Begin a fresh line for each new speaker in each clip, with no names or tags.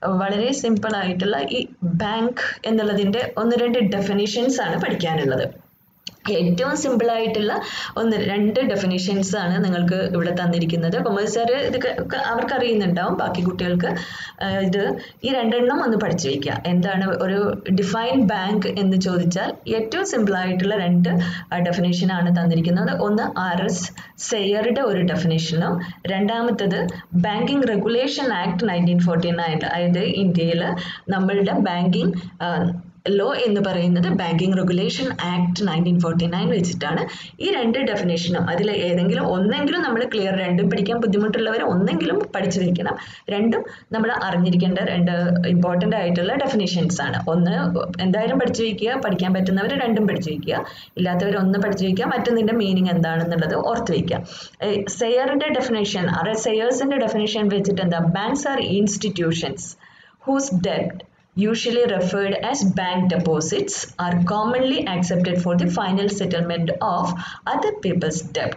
വളരെ സിമ്പിൾ ആയിട്ടുള്ള ഈ ബാങ്ക് എന്നുള്ളതിൻ്റെ ഒന്ന് രണ്ട് ഡെഫിനിഷൻസ് ആണ് പഠിക്കാനുള്ളത് ഏറ്റവും സിമ്പിൾ ആയിട്ടുള്ള ഒന്ന് രണ്ട് ഡെഫിനിഷൻസ് ആണ് നിങ്ങൾക്ക് ഇവിടെ തന്നിരിക്കുന്നത് കൊമേഴ്സുകാർ ഇത് അവർക്ക് അറിയുന്നുണ്ടാവും ബാക്കി കുട്ടികൾക്ക് ഇത് ഈ രണ്ടെണ്ണം ഒന്ന് പഠിച്ചു വയ്ക്കുക എന്താണ് ഒരു ഡിഫൈൻ ബാങ്ക് എന്ന് ചോദിച്ചാൽ ഏറ്റവും സിമ്പിൾ ആയിട്ടുള്ള രണ്ട് ഡെഫിനേഷൻ ആണ് തന്നിരിക്കുന്നത് ഒന്ന് ആർ എസ് സെയറുടെ ഒരു ഡെഫിനേഷനും രണ്ടാമത്തത് banking regulation act nineteen forty nine അതായത് ഇന്ത്യയിൽ നമ്മളുടെ ബാങ്കിങ് ലോ എന്ന് പറയുന്നത് banking regulation act nineteen forty nine വെച്ചിട്ടാണ് ഈ രണ്ട് ഡെഫിനേഷനും അതിൽ ഏതെങ്കിലും ഒന്നെങ്കിലും നമ്മൾ ക്ലിയർ രണ്ടും പഠിക്കാൻ ബുദ്ധിമുട്ടുള്ളവർ ഒന്നെങ്കിലും പഠിച്ചു വെക്കണം രണ്ടും നമ്മൾ അറിഞ്ഞിരിക്കേണ്ട രണ്ട് ഇമ്പോർട്ടൻ്റ് ആയിട്ടുള്ള ഡെഫിനേഷൻസ് ആണ് ഒന്ന് എന്തായാലും പഠിച്ചു വയ്ക്കുക പഠിക്കാൻ പറ്റുന്നവർ രണ്ടും പഠിച്ചു വയ്ക്കുക ഇല്ലാത്തവർ ഒന്ന് പഠിച്ചു വയ്ക്കുക മറ്റൊന്നിൻ്റെ മീനിങ് എന്താണെന്നുള്ളത് ഓർത്ത് വയ്ക്കുക സെയറിൻ്റെ ഡെഫിനേഷൻ അറ സെയേഴ്സിൻ്റെ ഡെഫിനേഷൻ വെച്ചിട്ട് എന്താ ബാങ്ക്സ് ആർ ഇൻസ്റ്റിറ്റ്യൂഷൻസ് ഹൂസ് ഡെപ്റ്റ് usually referred as bank deposits are commonly accepted for the final settlement of other people's debt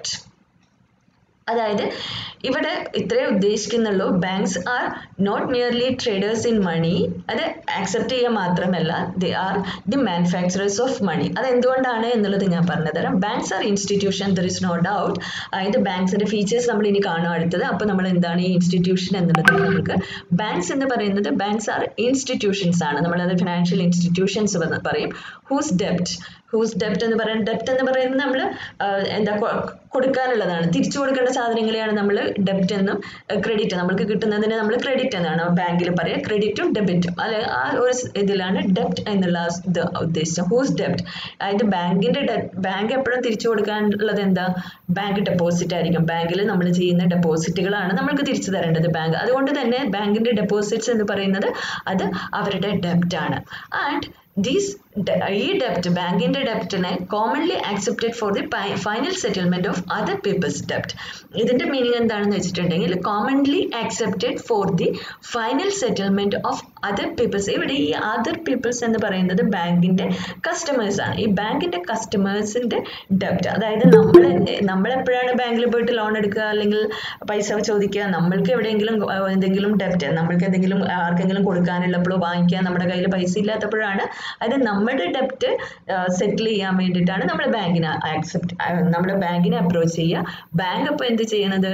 അതായത് ഇവിടെ ഇത്രേ ഉദ്ദേശിക്കുന്നുള്ളൂ banks are not nearly traders in money അത് ആക്സെപ്റ്റ് ചെയ്യുക മാത്രമല്ല they are the manufacturers of money അത് എന്തുകൊണ്ടാണ് എന്നുള്ളത് ഞാൻ പറഞ്ഞുതരാം banks are institution there is no doubt അതായത് ബാങ്ക്സിന്റെ ഫീച്ചേഴ്സ് നമ്മൾ ഇനി കാണും അടുത്തത് അപ്പോൾ നമ്മൾ എന്താണ് ഈ ഇൻസ്റ്റിറ്റ്യൂഷൻ എന്നുള്ളത് നമുക്ക് ബാങ്ക്സ് എന്ന് പറയുന്നത് ബാങ്ക്സ് ആർ ഇൻസ്റ്റിറ്റ്യൂഷൻസ് ആണ് നമ്മളത് ഫിനാൻഷ്യൽ ഇൻസ്റ്റിറ്റ്യൂഷൻസ് പറയും ഹൂസ് ഡെപ്റ്റ് ഹൂസ് ഡെപ്റ്റ് എന്ന് പറയുന്നത് ഡെപ്റ്റ് എന്ന് പറയുന്നത് നമ്മൾ എന്താ കൊടുക്കാനുള്ളതാണ് തിരിച്ചു കൊടുക്കേണ്ട സാധനങ്ങളെയാണ് നമ്മൾ ഡെപ്റ്റ് എന്നും ക്രെഡിറ്റ് നമ്മൾക്ക് കിട്ടുന്നതിന് നമ്മൾ ക്രെഡിറ്റ് എന്നാണ് ബാങ്കിൽ പറയുക ക്രെഡിറ്റും ഡെബിറ്റും അല്ലെ ആ ഒരു ഇതിലാണ് ഡെപ്റ്റ് എന്നുള്ള ഇത് ഉദ്ദേശിച്ചത് ഹൂസ് ഡെപ്റ്റ് അതായത് ബാങ്കിന്റെ ബാങ്ക് എപ്പോഴും തിരിച്ചു കൊടുക്കാനുള്ളത് എന്താ ബാങ്ക് ഡെപ്പോസിറ്റ് ആയിരിക്കും ബാങ്കിൽ നമ്മൾ ചെയ്യുന്ന ഡെപ്പോസിറ്റുകളാണ് നമ്മൾക്ക് തിരിച്ചു തരേണ്ടത് ബാങ്ക് അതുകൊണ്ട് തന്നെ ബാങ്കിന്റെ ഡെപ്പോസിറ്റ്സ് എന്ന് പറയുന്നത് അത് അവരുടെ ഡെപ്റ്റ് ആണ് ആൻഡ് ദീസ് ഈ ഡെപ്റ്റ് ബാങ്കിന്റെ ഡെപ്റ്റിനെ commonly accepted for the final settlement of other people's ഡെപ്റ്റ് ഇതിന്റെ മീനിങ് എന്താണെന്ന് വെച്ചിട്ടുണ്ടെങ്കിൽ commonly accepted for the final settlement of other people's ഇവിടെ ഈ അതർ പീപ്പിൾസ് എന്ന് പറയുന്നത് ബാങ്കിന്റെ കസ്റ്റമേഴ്സ് ആണ് ഈ ബാങ്കിന്റെ കസ്റ്റമേഴ്സിന്റെ ഡെപ്റ്റ് അതായത് നമ്മൾ നമ്മൾ എപ്പോഴാണ് ബാങ്കിൽ പോയിട്ട് ലോൺ എടുക്കുക അല്ലെങ്കിൽ പൈസ ചോദിക്കുക നമ്മൾക്ക് എവിടെയെങ്കിലും എന്തെങ്കിലും ഡെപ്റ്റ് നമ്മൾക്ക് എന്തെങ്കിലും ആർക്കെങ്കിലും കൊടുക്കാനുള്ളപ്പോഴോ വാങ്ങിക്കാൻ നമ്മുടെ കയ്യിൽ പൈസ ഇല്ലാത്തപ്പോഴാണ് അത് നമ്മുടെ ഡെപ്റ്റ് സെറ്റിൽ ചെയ്യാൻ വേണ്ടിയിട്ടാണ് നമ്മൾ ബാങ്കിനെ ആക്സെപ്റ്റ് നമ്മൾ ബാങ്കിനെ അപ്രോച്ച് ചെയ്യുക ബാങ്ക് അപ്പോൾ എന്ത് ചെയ്യണത്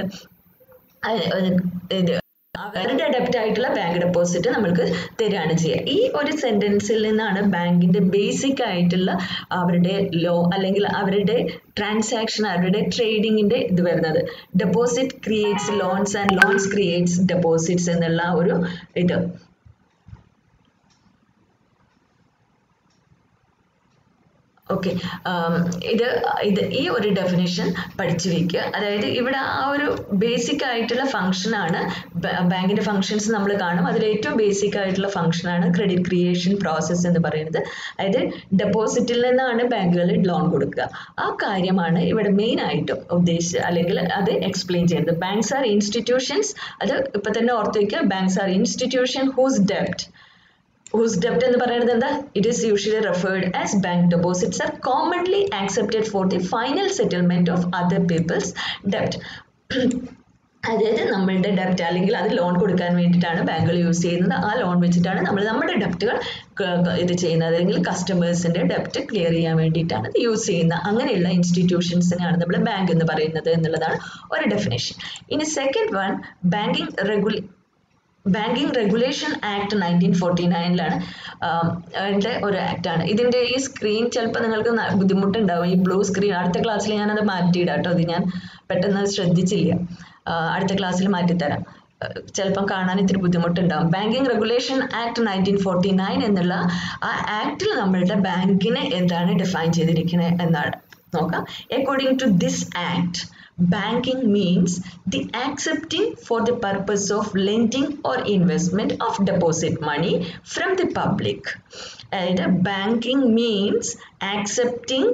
ഇത് അവരുടെ ഡെപ്റ്റ് ആയിട്ടുള്ള ബാങ്ക് ഡെപ്പോസിറ്റ് നമ്മൾക്ക് തരികയാണ് ചെയ്യുക ഈ ഒരു സെന്റൻസിൽ നിന്നാണ് ബാങ്കിന്റെ ബേസിക് ആയിട്ടുള്ള അവരുടെ ലോ അല്ലെങ്കിൽ അവരുടെ ട്രാൻസാക്ഷൻ അവരുടെ ട്രേഡിങ്ങിന്റെ ഇത് വരുന്നത് deposit creates loans and loans creates deposits എന്നുള്ള ഒരു ഇത് ഓക്കെ ഇത് ഇത് ഈ ഒരു ഡെഫിനേഷൻ പഠിച്ചു വെക്കുക അതായത് ഇവിടെ ആ ഒരു ബേസിക് ആയിട്ടുള്ള ഫംഗ്ഷനാണ് ബാങ്കിന്റെ ഫംഗ്ഷൻസ് നമ്മൾ കാണും അതിൽ ഏറ്റവും ബേസിക് ആയിട്ടുള്ള ഫംഗ്ഷനാണ് ക്രെഡിറ്റ് ക്രിയേഷൻ പ്രോസസ്സ് എന്ന് പറയുന്നത് അതായത് ഡെപ്പോസിറ്റിൽ നിന്നാണ് ബാങ്കുകളിൽ ലോൺ കൊടുക്കുക ആ കാര്യമാണ് ഇവിടെ മെയിൻ ആയിട്ടും ഉദ്ദേശിച്ച് അല്ലെങ്കിൽ അത് എക്സ്പ്ലെയിൻ ചെയ്യുന്നത് ബാങ്ക്സ് ആർ ഇൻസ്റ്റിറ്റ്യൂഷൻസ് അത് ഇപ്പൊ തന്നെ ഓർത്ത് വയ്ക്കുക ബാങ്ക്സ് ആർ ഇൻസ്റ്റിറ്റ്യൂഷൻ ഹൂസ് ഡെപ്റ്റ് whose debt എന്ന് പറയുന്നത് എന്താ it is usually referred as bank deposits are commonly accepted for the final settlement of other people's ഡെപ്റ്റ് അതായത് നമ്മളുടെ ഡെപ്റ്റ് അല്ലെങ്കിൽ അത് ലോൺ കൊടുക്കാൻ വേണ്ടിയിട്ടാണ് ബാങ്കുകൾ യൂസ് ചെയ്യുന്നത് ആ ലോൺ വെച്ചിട്ടാണ് നമ്മൾ നമ്മുടെ ഡെപ്റ്റുകൾ ഇത് ചെയ്യുന്നത് അല്ലെങ്കിൽ കസ്റ്റമേഴ്സിന്റെ ഡെപ്റ്റ് ക്ലിയർ ചെയ്യാൻ വേണ്ടിയിട്ടാണ് ഇത് യൂസ് ചെയ്യുന്നത് അങ്ങനെയുള്ള ഇൻസ്റ്റിറ്റ്യൂഷൻസിനാണ് നമ്മൾ ബാങ്ക് എന്ന് പറയുന്നത് എന്നുള്ളതാണ് ഒരു ഡെഫിനേഷൻ ഇനി സെക്കൻഡ് വൺ ബാങ്കിങ് റെഗുലേ banking regulation act nineteen forty നയനിലാണ് ഒരു ആക്ടാണ് ഇതിൻ്റെ ഈ സ്ക്രീൻ ചിലപ്പോൾ നിങ്ങൾക്ക് ബുദ്ധിമുട്ടുണ്ടാവും ഈ ബ്ലൂ സ്ക്രീൻ അടുത്ത ക്ലാസ്സിൽ ഞാനത് മാറ്റിയിടാം കേട്ടോ അത് ഞാൻ പെട്ടെന്ന് ശ്രദ്ധിച്ചില്ല അടുത്ത ക്ലാസ്സിൽ മാറ്റിത്തരാം ചിലപ്പം കാണാൻ ഇത്തിരി ബുദ്ധിമുട്ടുണ്ടാവും banking regulation act nineteen forty nine എന്നുള്ള ആ ആക്ടിൽ നമ്മളുടെ ബാങ്കിനെ എന്താണ് ഡിഫൈൻ ചെയ്തിരിക്കുന്നത് എന്നാണ് നോക്കാം according to this act banking means the accepting for the purpose of lending or investment of deposit money from the public അതായത് banking means accepting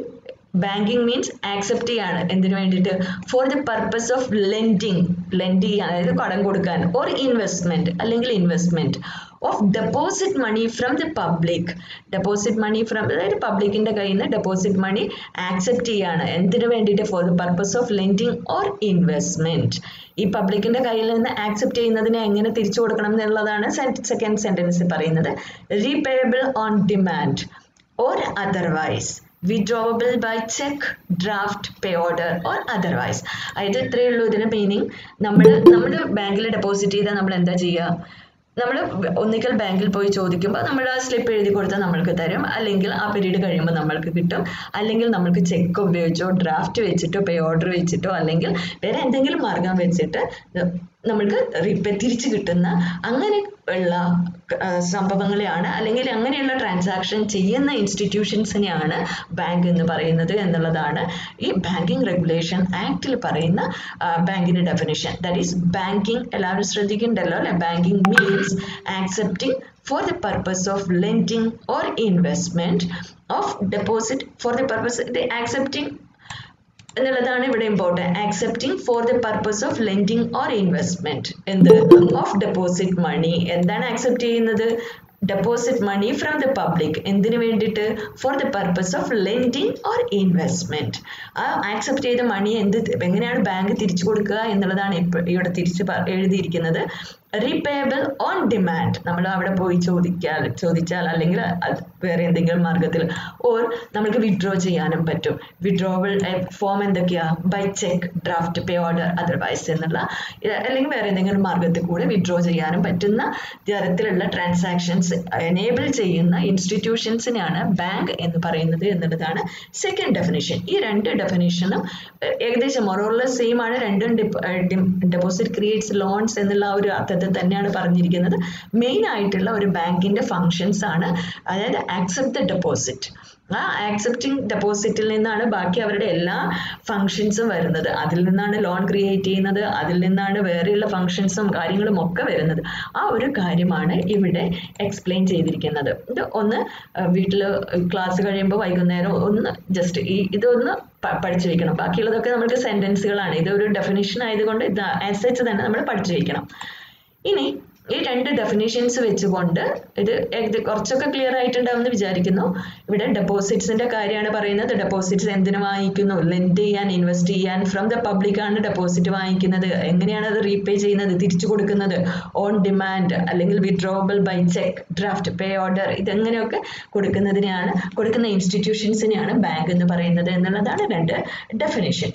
banking means accept ചെയ്യാണ് എന്തിനു വേണ്ടിയിട്ട് for the purpose of lending lend ചെയ്യാൻ അതായത് കടം കൊടുക്കാൻ or investment അല്ലെങ്കിൽ investment of deposit money from the public deposit money from അതായത് പബ്ലിക്കിന്റെ കയ്യിൽ നിന്ന് ഡെപ്പോസിറ്റ് മണി ആക്സെപ്റ്റ് ചെയ്യാണ് എന്തിനു വേണ്ടിയിട്ട് for the purpose of lending or investment ഈ പബ്ലിക്കിന്റെ കയ്യിൽ നിന്ന് ആക്സെപ്റ്റ് ചെയ്യുന്നതിനെ എങ്ങനെ തിരിച്ചു കൊടുക്കണം എന്നുള്ളതാണ് സെക്കൻഡ് സെന്റൻസിൽ പറയുന്നത് repayable on demand or otherwise withdrawable by cheque draft pay order or otherwise അതായത് ഇത്രയേ ഉള്ളൂ ഇതിന്റെ മീനിങ് നമ്മൾ നമ്മൾ ബാങ്കിൽ ഡെപ്പോസിറ്റ് ചെയ്താൽ നമ്മൾ എന്താ ചെയ്യുക നമ്മൾ ഒന്നിക്കൽ ബാങ്കിൽ പോയി ചോദിക്കുമ്പോൾ നമ്മൾ ആ സ്ലിപ്പ് എഴുതി കൊടുത്താൽ നമ്മൾക്ക് തരും അല്ലെങ്കിൽ ആ പീരീഡ് കഴിയുമ്പോൾ നമ്മൾക്ക് കിട്ടും അല്ലെങ്കിൽ നമ്മൾക്ക് ചെക്ക് ഉപയോഗിച്ചോ ഡ്രാഫ്റ്റ് വെച്ചിട്ടോ പേ ഓർഡർ വെച്ചിട്ടോ അല്ലെങ്കിൽ വേറെ എന്തെങ്കിലും മാർഗം വെച്ചിട്ട് നമ്മൾക്ക് റിപ്പേ തിരിച്ചു കിട്ടുന്ന അങ്ങനെ ഉള്ള സംഭവങ്ങളെയാണ് അല്ലെങ്കിൽ അങ്ങനെയുള്ള ട്രാൻസാക്ഷൻ ചെയ്യുന്ന ഇൻസ്റ്റിറ്റ്യൂഷൻസിനെയാണ് ബാങ്ക് എന്ന് പറയുന്നത് എന്നുള്ളതാണ് ഈ ബാങ്കിങ് റെഗുലേഷൻ ആക്ടിൽ പറയുന്ന ബാങ്കിന്റെ ഡെഫിനിഷൻ ദാറ്റ് ഈസ് ബാങ്കിങ് എല്ലാവരും ശ്രദ്ധിക്കുന്നുണ്ടല്ലോ അല്ലെ banking means accepting for the purpose of lending or investment of deposit for the purpose the accepting എന്നുള്ളതാണ് ഇവിടെ important accepting for the purpose of lending or investment എന്ത് of deposit money എന്താണ് accept ചെയ്യുന്നത് deposit money from the public എന്തിനു വേണ്ടിയിട്ട് for the purpose of lending or investment ആ accept ചെയ്ത money എന്ത് എങ്ങനെയാണ് ബാങ്ക് തിരിച്ചു കൊടുക്കുക എന്നുള്ളതാണ് ഇവിടെ തിരിച്ച് എഴുതിയിരിക്കുന്നത് റീപേയബിൾ ഓൺ ഡിമാൻഡ് നമ്മൾ അവിടെ പോയി ചോദിക്കാൽ ചോദിച്ചാൽ അല്ലെങ്കിൽ വേറെ എന്തെങ്കിലും മാർഗത്തിൽ ഓർ നമുക്ക് വിഡ്രോ ചെയ്യാനും പറ്റും വിഡ്രോവൽ ഫോം എന്തൊക്കെയാ by cheque draft pay order otherwise എന്നുള്ള അല്ലെങ്കിൽ വേറെ എന്തെങ്കിലും മാർഗത്തിൽ കൂടെ വിഡ്രോ ചെയ്യാനും പറ്റുന്ന തരത്തിലുള്ള ട്രാൻസാക്ഷൻസ് എനേബിൾ ചെയ്യുന്ന ഇൻസ്റ്റിറ്റ്യൂഷൻസിനെയാണ് ബാങ്ക് എന്ന് പറയുന്നത് എന്നുള്ളതാണ് സെക്കൻഡ് ഡെഫിനേഷൻ ഈ രണ്ട് ഡെഫിനേഷനും ഏകദേശം മൊറോറിലെ സെയിം ആണ് രണ്ടും ഡെപ്പോസിറ്റ് ക്രിയേറ്റ്സ് ലോൺസ് എന്നുള്ള ഒരു അർത്ഥത്തിൽ തന്നെയാണ് പറഞ്ഞിരിക്കുന്നത് മെയിൻ ആയിട്ടുള്ള ഒരു ബാങ്കിന്റെ ഫങ്ഷൻസ് ആണ് അതായത് ആക്സെപ്റ്റ് ദ ഡെപ്പോസിറ്റ് ആ ആക്സെപ്റ്റിംഗ് ഡെപ്പോസിറ്റിൽ നിന്നാണ് ബാക്കി അവരുടെ എല്ലാ ഫങ്ഷൻസും വരുന്നത് അതിൽ നിന്നാണ് ലോൺ ക്രിയേറ്റ് ചെയ്യുന്നത് അതിൽ നിന്നാണ് വേറെയുള്ള ഫങ്ഷൻസും കാര്യങ്ങളും ഒക്കെ വരുന്നത് ആ ഒരു കാര്യമാണ് ഇവിടെ എക്സ്പ്ലെയിൻ ചെയ്തിരിക്കുന്നത് ഇത് ഒന്ന് വീട്ടിൽ ക്ലാസ് കഴിയുമ്പോൾ വൈകുന്നേരം ഒന്ന് ജസ്റ്റ് ഈ ഇതൊന്ന് പഠിച്ചു വെക്കണം ബാക്കിയുള്ളതൊക്കെ നമുക്ക് സെന്റൻസുകളാണ് ഇത് ഒരു ഡെഫിനേഷൻ ആയതുകൊണ്ട് ഇത് ആസ് സച്ച് തന്നെ നമ്മൾ പഠിച്ചു വെക്കണം ഇനി ഈ രണ്ട് ഡെഫിനേഷൻസ് വെച്ചുകൊണ്ട് ഇത് കുറച്ചൊക്കെ ക്ലിയർ ആയിട്ടുണ്ടാവുമെന്ന് വിചാരിക്കുന്നു ഇവിടെ ഡെപ്പോസിറ്റ്സിന്റെ കാര്യമാണ് പറയുന്നത് ഡെപ്പോസിറ്റ്സ് എന്തിനു വാങ്ങിക്കുന്നു ലെൻഡ് ചെയ്യാൻ ഇൻവെസ്റ്റ് ചെയ്യാൻ ഫ്രം ദ പബ്ലിക് ആണ് ഡെപ്പോസിറ്റ് വാങ്ങിക്കുന്നത് എങ്ങനെയാണ് അത് റീപേ ചെയ്യുന്നത് തിരിച്ചു കൊടുക്കുന്നത് ഓൺ ഡിമാൻഡ് അല്ലെങ്കിൽ withdrawable by cheque draft pay order ഇതെങ്ങനെയൊക്കെ കൊടുക്കുന്നതിനെയാണ് കൊടുക്കുന്ന ഇൻസ്റ്റിറ്റ്യൂഷൻസിനെയാണ് ബാങ്ക് എന്ന് പറയുന്നത് എന്നുള്ളതാണ് രണ്ട് ഡെഫിനേഷൻ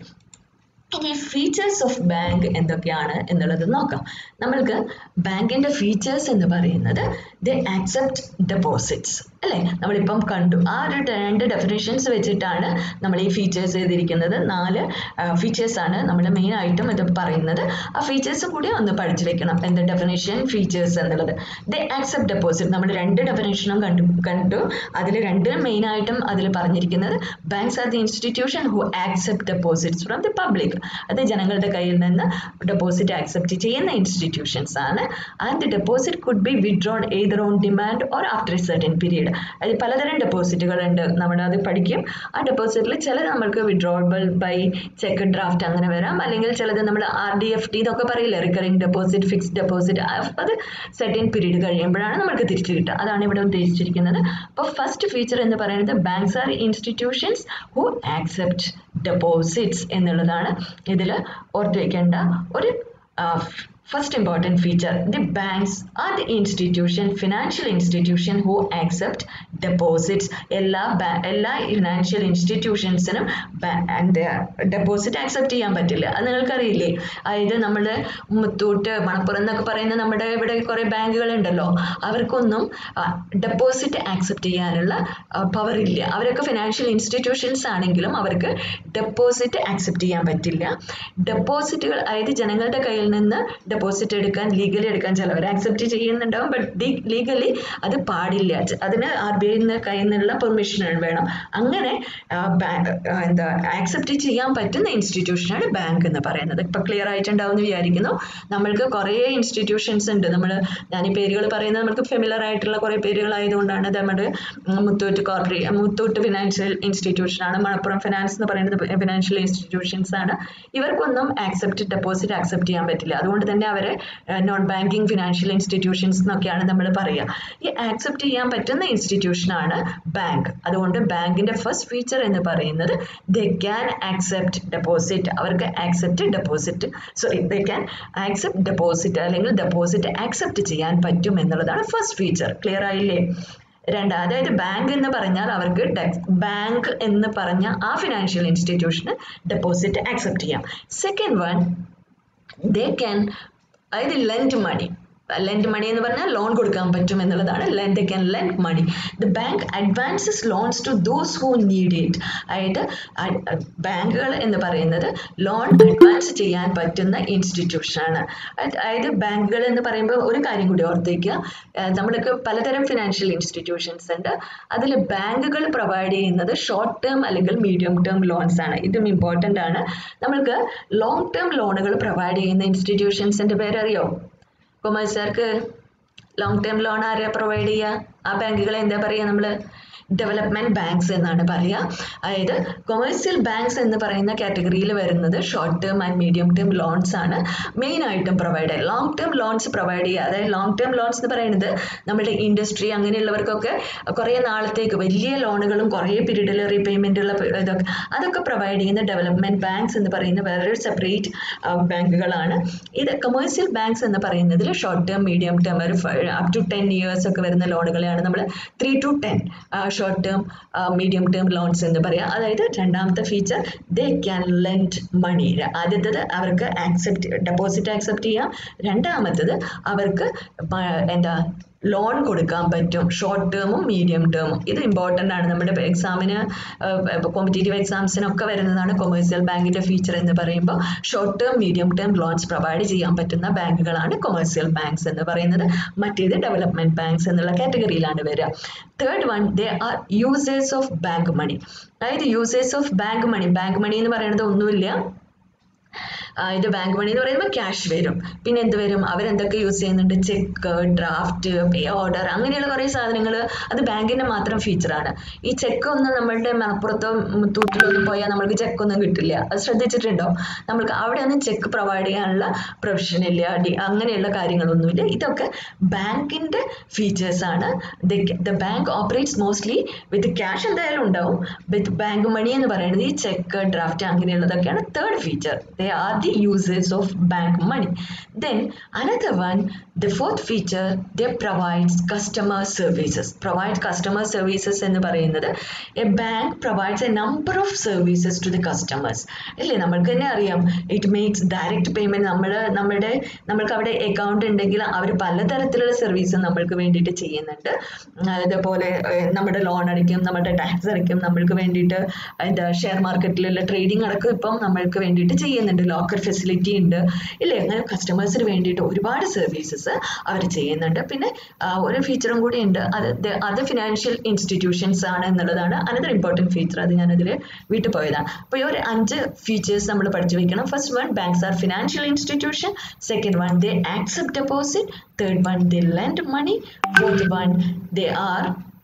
ഇനി ഫീച്ചേഴ്സ് ഓഫ് ബാങ്ക് എന്തൊക്കെയാണ് എന്നുള്ളത് നോക്കാം നമ്മൾക്ക് ബാങ്കിന്റെ ഫീച്ചേഴ്സ് എന്ന് പറയുന്നത് ദ ആക്സെപ്റ്റ് ഡെപ്പോസിറ്റ്സ് അല്ലേ നമ്മളിപ്പം കണ്ടു ആ ഒരു രണ്ട് ഡെഫിനേഷൻസ് വെച്ചിട്ടാണ് നമ്മൾ ഈ ഫീച്ചേഴ്സ് ചെയ്തിരിക്കുന്നത് നാല് ഫീച്ചേഴ്സ് ആണ് നമ്മൾ മെയിൻ ആയിട്ടും ഇത് പറയുന്നത് ആ ഫീച്ചേഴ്സ് കൂടി ഒന്ന് പഠിച്ചു വെക്കണം എന്ത് ഡെഫിനേഷൻ ഫീച്ചേഴ്സ് എന്നുള്ളത് ദ ആക്സെപ്റ്റ് ഡെപ്പോസിറ്റ് നമ്മൾ രണ്ട് ഡെഫിനേഷനും കണ്ടു കണ്ടു അതിൽ രണ്ട് മെയിൻ ആയിട്ടും അതിൽ പറഞ്ഞിരിക്കുന്നത് banks are the institution who accept deposits from the public അത് ജനങ്ങളുടെ കയ്യിൽ നിന്ന് ഡെപ്പോസിറ്റ് ആക്സെപ്റ്റ് ചെയ്യുന്ന ഇൻസ്റ്റിറ്റ്യൂഷൻസ് ആണ് and the deposit could be withdrawn either on demand or after a certain period അത് പലതരം ഡെപ്പോസിറ്റുകൾ ഉണ്ട് നമ്മൾ അത് പഠിക്കും ആ ഡെപ്പോസിറ്റിൽ ചിലത് നമുക്ക് വിഡ്രോവബിൾ ബൈ ചെക്ക് ഡ്രാഫ്റ്റ് അങ്ങനെ വരാം അല്ലെങ്കിൽ ചിലത് നമ്മൾ ആർ ഡി എഫ് ടി എന്നൊക്കെ പറയില്ലേ റിക്കറിംഗ് ഡെപ്പോസിറ്റ് ഫിക്സ്ഡ് ഡെപ്പോസിറ്റ് അത് സെർട്ടൻ പീരീഡ് കഴിയുമ്പോഴാണ് നമുക്ക് തിരിച്ചു കിട്ടുക അതാണ് ഇവിടെ ഉദ്ദേശിച്ചിരിക്കുന്നത് അപ്പോൾ ഫസ്റ്റ് ഫീച്ചർ എന്ന് പറയുന്നത് banks are institutions who accept deposits എന്നുള്ളതാണ് ഇതിൽ ഓർത്ത് വയ്ക്കേണ്ട ഒരു First important feature, the banks are the institution, financial institution who accept deposits. എല്ലാ എല്ലാ ഫിനാൻഷ്യൽ ഇൻസ്റ്റിറ്റ്യൂഷൻസിനും ഡെപ്പോസിറ്റ് ആക്സെപ്റ്റ് ചെയ്യാൻ പറ്റില്ല അത് നിങ്ങൾക്കറിയില്ലേ അതായത് നമ്മുടെ മുത്തൂട്ട് മണപ്പുറം എന്നൊക്കെ പറയുന്ന നമ്മുടെ ഇവിടെ കുറേ ബാങ്കുകൾ ഉണ്ടല്ലോ അവർക്കൊന്നും ഡെപ്പോസിറ്റ് ആക്സെപ്റ്റ് ചെയ്യാനുള്ള പവർ ഇല്ല അവരൊക്കെ ഫിനാൻഷ്യൽ ഇൻസ്റ്റിറ്റ്യൂഷൻസ് ആണെങ്കിലും അവർക്ക് ഡെപ്പോസിറ്റ് ആക്സെപ്റ്റ് ചെയ്യാൻ പറ്റില്ല ഡെപ്പോസിറ്റുകൾ അതായത് ജനങ്ങളുടെ കയ്യിൽ നിന്ന് ഡെപ്പോസിറ്റ് എടുക്കാൻ ലീഗലി എടുക്കാൻ ചിലവർ ആക്സെപ്റ്റ് ചെയ്യുന്നുണ്ടാവും ബട്ട് ലീഗലി അത് പാടില്ല ച- അതിന് ആർ ബി ഐന്ന് കയ്യിൽ നിന്നുള്ള പെർമിഷൻ വേണം അങ്ങനെ ആ, ബാ- ആ, എന്താ ആക്സെപ്റ്റ് ചെയ്യാൻ പറ്റുന്ന ഇൻസ്റ്റിറ്റ്യൂഷനാണ് ബാങ്ക് എന്ന് പറയുന്നത് ഇപ്പൊ ക്ലിയർ ആയിട്ടുണ്ടാവും എന്ന് വിചാരിക്കുന്നു നമ്മൾക്ക് കുറേ ഇൻസ്റ്റിറ്റ്യൂഷൻസ് ഉണ്ട് നമ്മൾ ഞാൻ ഈ പേരുകൾ പറയുന്നത് നമുക്ക് ഫെമിലർ ആയിട്ടുള്ള കുറേ പേരുകളായതുകൊണ്ടാണ് നമ്മുടെ Muthoot corporate Muthoot financial institution ആണ് മണപ്പുറം ഫിനാൻസ് എന്ന് പറയുന്നത് ഫിനാൻഷ്യൽ ഇൻസ്റ്റിറ്റ്യൂഷൻസ് ആണ് ഇവർക്കൊന്നും ആക്സെപ്റ്റ് ഡെപ്പോസിറ്റ് ആക്സെപ്റ്റ് ചെയ്യാൻ പറ്റില്ല അതുകൊണ്ട് തന്നെ അവരെ നോൺ ബാങ്കിങ് ഫിനാൻഷ്യൽ ഇൻസ്റ്റിറ്റ്യൂഷൻസ് എന്നൊക്കെയാണ് നമ്മൾ പറയുക ഈ ആക്സെപ്റ്റ് ചെയ്യാൻ പറ്റുന്ന ഇൻസ്റ്റിറ്റ്യൂഷൻ ആണ് ബാങ്ക് അതുകൊണ്ട് ബാങ്കിന്റെ ഫസ്റ്റ് ഫീച്ചർ എന്ന് പറയുന്നത് ദേ ക്യാൻ ആക്സെപ്റ്റ് ഡെപ്പോസിറ്റ് അവർക്ക് accept deposit sorry they can accept deposit അല്ലെങ്കിൽ ഡെപ്പോസിറ്റ് ആക്സെപ്റ്റ് ചെയ്യാൻ പറ്റും എന്നുള്ളതാണ് ഫസ്റ്റ് ഫീച്ചർ ക്ലിയർ ആയില്ലേ രണ്ട് അതായത് ബാങ്ക് എന്ന് പറഞ്ഞാൽ അവർക്ക് ബാങ്ക് എന്ന് പറഞ്ഞ ആ ഫിനാൻഷ്യൽ ഇൻസ്റ്റിറ്റ്യൂഷന് ഡെപ്പോസിറ്റ് ആക്സെപ്റ്റ് ചെയ്യാം സെക്കൻഡ് വൺ ദേ ക്യാൻ അതായത് ലെൻഡ് മണി ലെൻഡ് മണി എന്ന് പറഞ്ഞാൽ ലോൺ കൊടുക്കാൻ പറ്റും എന്നുള്ളതാണ് lend can lend money the bank advances loans to those who need it അതായത് ബാങ്കുകൾ എന്ന് പറയുന്നത് ലോൺ അഡ്വാൻസ് ചെയ്യാൻ പറ്റുന്ന ഇൻസ്റ്റിറ്റ്യൂഷനാണ് അതായത് ബാങ്കുകൾ എന്ന് പറയുമ്പോൾ ഒരു കാര്യം കൂടി ഓർത്തേക്കുക നമ്മൾക്ക് പലതരം ഫിനാൻഷ്യൽ ഇൻസ്റ്റിറ്റ്യൂഷൻസ് ഉണ്ട് അതിൽ ബാങ്കുകൾ പ്രൊവൈഡ് ചെയ്യുന്നത് ഷോർട്ട് ടേം അല്ലെങ്കിൽ മീഡിയം ടേം ലോൺസ് ആണ് ഇതും ഇമ്പോർട്ടൻ്റ് ആണ് നമ്മൾക്ക് ലോങ് ടേം ലോണുകൾ പ്രൊവൈഡ് ചെയ്യുന്ന ഇൻസ്റ്റിറ്റ്യൂഷൻസിൻ്റെ പേരറിയോ കൊമേഴ്സുകാർക്ക് ലോങ് ടേം ലോൺ ആരാ പ്രൊവൈഡ് ചെയ്യുക ആ ബാങ്കുകളെ എന്താ പറയുക നമ്മൾ ഡെവലപ്മെന്റ് ബാങ്ക്സ് എന്നാണ് പറയുക അതായത് കൊമേഴ്സ്യൽ ബാങ്ക്സ് എന്ന് പറയുന്ന കാറ്റഗറിയിൽ വരുന്നത് short term and medium term loans ആണ് മെയിൻ ആയിട്ടും പ്രൊവൈഡ് ചെയ്യുക ലോങ് ടേം ലോൺസ് പ്രൊവൈഡ് ചെയ്യുക അതായത് ലോങ് ടേം ലോൺസ് എന്ന് പറയുന്നത് നമ്മുടെ ഇൻഡസ്ട്രി അങ്ങനെയുള്ളവർക്കൊക്കെ കുറേ നാളത്തേക്ക് വലിയ ലോണുകളും കുറേ പീരീഡിൽ റീപേയ്മെൻ്റ് ഉള്ള ഇതൊക്കെ അതൊക്കെ പ്രൊവൈഡ് ചെയ്യുന്ന ഡെവലപ്മെന്റ് ബാങ്ക്സ് എന്ന് പറയുന്ന വേറൊരു സെപ്പറേറ്റ് ബാങ്കുകളാണ് ഇത് കൊമേഴ്സ്യൽ ബാങ്ക്സ് എന്ന് പറയുന്നതിൽ ഷോർട്ട് ടേം മീഡിയം ടേം ഒരു അപ് ടു ടെൻ ഇയേഴ്സ് ഒക്കെ വരുന്ന ലോണുകളെയാണ് നമ്മൾ three to ten short term medium term loans എന്ന് പറയാം അതായത് രണ്ടാമത്തെ feature they can lend money ആദ്യത്തേത് അവർക്ക് ആക്സെപ്റ്റ് ഡെപ്പോസിറ്റ് ആക്സെപ്റ്റ് ചെയ്യാം രണ്ടാമത്തത് അവർക്ക് പ- എന്താ ലോൺ കൊടുക്കാൻ പറ്റും ഷോർട്ട് ടേമും മീഡിയം ടേമും ഇത് ഇമ്പോർട്ടൻ്റ് ആണ് നമ്മുടെ എക്സാമിന് കോമ്പറ്റേറ്റീവ് എക്സാംസിനൊക്കെ വരുന്നതാണ് കൊമേഴ്സ്യൽ ബാങ്കിന്റെ ഫീച്ചർ എന്ന് പറയുമ്പോൾ short term medium term loans provide ചെയ്യാൻ പറ്റുന്ന ബാങ്കുകളാണ് കൊമേഴ്സ്യൽ ബാങ്ക്സ് എന്ന് പറയുന്നത് മറ്റേത് ഡെവലപ്മെന്റ് ബാങ്ക്സ് എന്നുള്ള കാറ്റഗറിയിലാണ് വരിക third one they are users of bank money അതായത് users of bank money bank money എന്ന് പറയുന്നത് ഒന്നുമില്ല ആ, ഇത് ബാങ്ക് മണി എന്ന് പറയുമ്പോൾ ക്യാഷ് വരും പിന്നെ എന്ത് വരും അവരെന്തൊക്കെ യൂസ് ചെയ്യുന്നുണ്ട് ചെക്ക് ഡ്രാഫ്റ്റ് പേ ഓർഡർ അങ്ങനെയുള്ള കുറേ സാധനങ്ങൾ അത് ബാങ്കിന്റെ മാത്രം ഫീച്ചറാണ് ഈ ചെക്ക് ഒന്നും നമ്മളുടെ മലപ്പുറത്തോ മുത്തൂറ്റിലോ ഒന്നും പോയാൽ നമ്മൾക്ക് ചെക്ക് ഒന്നും കിട്ടില്ല അത് ശ്രദ്ധിച്ചിട്ടുണ്ടോ നമ്മൾക്ക് അവിടെ ഒന്നും ചെക്ക് പ്രൊവൈഡ് ചെയ്യാനുള്ള പ്രൊവിഷൻ ഇല്ല ഡി- അങ്ങനെയുള്ള കാര്യങ്ങളൊന്നുമില്ല ഇതൊക്കെ ബാങ്കിന്റെ ഫീച്ചേഴ്സ് ആണ് the bank operates mostly with cash എന്തായാലും ഉണ്ടാവും വിത്ത് ബാങ്ക് മണി എന്ന് പറയുന്നത് ഈ ചെക്ക് ഡ്രാഫ്റ്റ് അങ്ങനെയുള്ളതൊക്കെയാണ് third feature they are the users of bank money then another one the fourth feature the provides customer services provide customer services എന്ന് പറയുന്നത് a bank provides a number of services to the customers ഇല്ലേ നമ്മൾക്ക് തന്നെ അറിയാം it makes direct payment നമ്മൾ നമ്മുടെ നമ്മൾക്ക് അവിടെ അക്കൗണ്ട് ഉണ്ടെങ്കിൽ അവർ പലതരത്തിലുള്ള സർവീസ് നമ്മൾക്ക് വേണ്ടിയിട്ട് ചെയ്യുന്നുണ്ട് അതേപോലെ ഏഹ്, നമ്മുടെ ലോൺ അടയ്ക്കും നമ്മുടെ ടാക്സ് അടയ്ക്കും നമ്മൾക്ക് വേണ്ടിയിട്ട് എന്താ ഷെയർ മാർക്കറ്റിലുള്ള ട്രേഡിംഗ് അടക്കം ഇപ്പം നമ്മൾക്ക് വേണ്ടിയിട്ട് ചെയ്യുന്നുണ്ട് ലോക്കർ ഫെസിലിറ്റി ഉണ്ട് ഇല്ലേ അങ്ങനെ കസ്റ്റമേഴ്സിന് വേണ്ടിയിട്ട് ഒരുപാട് സർവീസസ് അവർ ചെയ്യുന്നുണ്ട് പിന്നെ ആ, ഒരു ഫീച്ചറും കൂടി ഉണ്ട് അത് അത് ഫിനാൻഷ്യൽ ഇൻസ്റ്റിറ്റ്യൂഷൻസ് ആണ് എന്നുള്ളതാണ് അനദർ ഇമ്പോർട്ടൻറ്റ് ഫീച്ചർ അത് ഞാനതിൽ വീട്ടിൽ പോയതാണ് അപ്പോൾ ഈ ഒരു അഞ്ച് ഫീച്ചേഴ്സ് നമ്മൾ പഠിച്ചു വെക്കണം first one banks are financial institution second one they accept deposit third one they lend money fourth one they are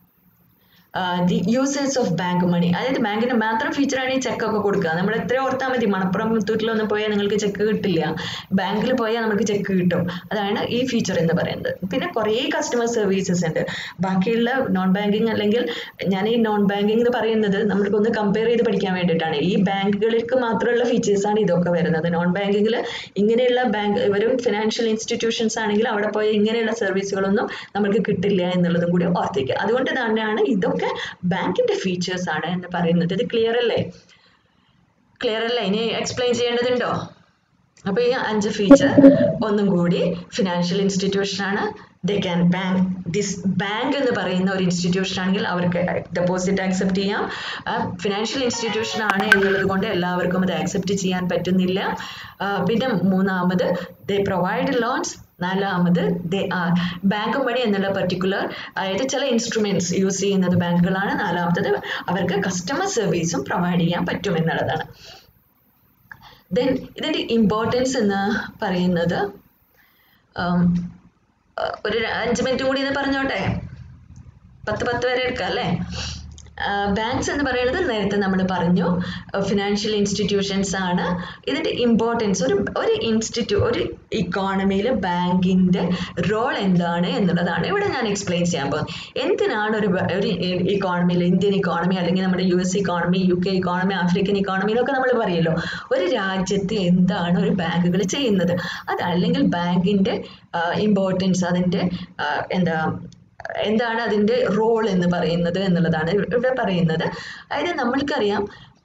the users of bank money അതായത് ബാങ്കിന്റെ മാത്രം ഫീച്ചറാണ് ഈ ചെക്ക് ഒക്കെ കൊടുക്കുക നമ്മൾ എത്ര ഓർത്താൽ മതി മണപ്പുറം മുത്തൂറ്റിലൊന്നും പോയാൽ നിങ്ങൾക്ക് ചെക്ക് കിട്ടില്ല ബാങ്കിൽ പോയാൽ നമുക്ക് ചെക്ക് കിട്ടും അതാണ് ഈ ഫീച്ചർ എന്ന് പറയുന്നത് പിന്നെ കുറേ കസ്റ്റമർ സർവീസസ് ഉണ്ട് ബാക്കിയുള്ള നോൺ ബാങ്കിങ് അല്ലെങ്കിൽ ഞാൻ ഈ നോൺ ബാങ്കിങ് എന്ന് പറയുന്നത് നമ്മൾക്കൊന്ന് കമ്പയർ ചെയ്ത് പഠിക്കാൻ വേണ്ടിയിട്ടാണ് ഈ ബാങ്കുകൾക്ക് മാത്രമുള്ള ഫീച്ചേഴ്സ് ആണ് ഇതൊക്കെ വരുന്നത് നോൺ ബാങ്കിങ്ങിൽ ഇങ്ങനെയുള്ള ബാങ്ക് ഇവരും ഫിനാൻഷ്യൽ ഇൻസ്റ്റിറ്റ്യൂഷൻസ് ആണെങ്കിൽ അവിടെ പോയ ഇങ്ങനെയുള്ള സർവീസുകളൊന്നും നമുക്ക് കിട്ടില്ല എന്നുള്ളതും കൂടി ഓർത്തിക്കുക അതുകൊണ്ട് തന്നെയാണ് ഇതൊക്കെ ബാങ്കിന്റെ ഫീച്ചേഴ്സ് ആണ് എന്ന് പറയുന്നത് ഇത് ക്ലിയർ അല്ലേ ക്ലിയർ അല്ലേ ഇനി എക്സ്പ്ലെയിൻ ചെയ്യേണ്ടതുണ്ടോ അപ്പോൾ ഈ അഞ്ച് ഫീച്ചർ ഒന്നും കൂടി ഫിനാൻഷ്യൽ ഇൻസ്റ്റിറ്റ്യൂഷൻ ആണ് they can bank this bank എന്ന് പറയുന്ന ഒരു ഇൻസ്റ്റിറ്റ്യൂഷൻ ആണെങ്കിൽ അവർക്ക് ഡെപ്പോസിറ്റ് ആക്സെപ്റ്റ് ചെയ്യാം ഫിനാൻഷ്യൽ ഇൻസ്റ്റിറ്റ്യൂഷൻ ആണ് എന്നുള്ളത് കൊണ്ട് എല്ലാവർക്കും അത് ആക്സെപ്റ്റ് ചെയ്യാൻ പറ്റുന്നില്ല ആ, പിന്നെ മൂന്നാമത് ദേ പ്രൊവൈഡ് ലോൺസ് നാലാമത് ദേ ആർ ബാങ്ക് മണി എന്നുള്ള പർട്ടിക്കുലർ അതായത് ചില ഇൻസ്ട്രുമെന്റ്സ് യൂസ് ചെയ്യുന്നത് ബാങ്കുകളാണ് നാലാമത്തത് അവർക്ക് കസ്റ്റമർ സർവീസും പ്രൊവൈഡ് ചെയ്യാൻ പറ്റും എന്നുള്ളതാണ് ദെൻ ഇതിൻ്റെ ഇമ്പോർട്ടൻസ് എന്ന് പറയുന്നത് ഉം, അഹ് ഒരു ര- അഞ്ച് മിനിറ്റ് കൂടി ഇത് പറഞ്ഞോട്ടെ പത്ത് പത്ത് വരെ എടുക്കാം അല്ലേ ബാങ്ക്സ് എന്ന് പറയുന്നത് നേരത്തെ നമ്മൾ പറഞ്ഞു ഫിനാൻഷ്യൽ ഇൻസ്റ്റിറ്റ്യൂഷൻസ് ആണ് ഇതിൻ്റെ ഇമ്പോർട്ടൻസ് ഒരു ഒരു ഇൻസ്റ്റിറ്റ്യൂ ഒരു ഇക്കോണമിയിൽ ബാങ്കിൻ്റെ റോൾ എന്താണ് എന്നുള്ളതാണ് ഇവിടെ ഞാൻ എക്സ്പ്ലെയിൻ ചെയ്യാൻ പോകുന്നത് എന്തിനാണ് ഒരു ബ- ഒരു ഇക്കോണമിയിൽ ഇന്ത്യൻ ഇക്കോണമി അല്ലെങ്കിൽ നമ്മുടെ U S economy U K economy African ഇക്കോണമിയിലൊക്കെ നമ്മൾ പറയുമല്ലോ ഒരു രാജ്യത്ത് എന്താണ് ഒരു ബാങ്കുകൾ ചെയ്യുന്നത് അത് അല്ലെങ്കിൽ ബാങ്കിൻ്റെ ഇമ്പോർട്ടൻസ് അതിൻ്റെ ആ, എന്താ എന്താണ് അതിൻ്റെ റോൾ എന്ന് പറയുന്നത് എന്നുള്ളതാണ് ഇവിടെ പറയുന്നത് അതായത് നമ്മൾക്കറിയാം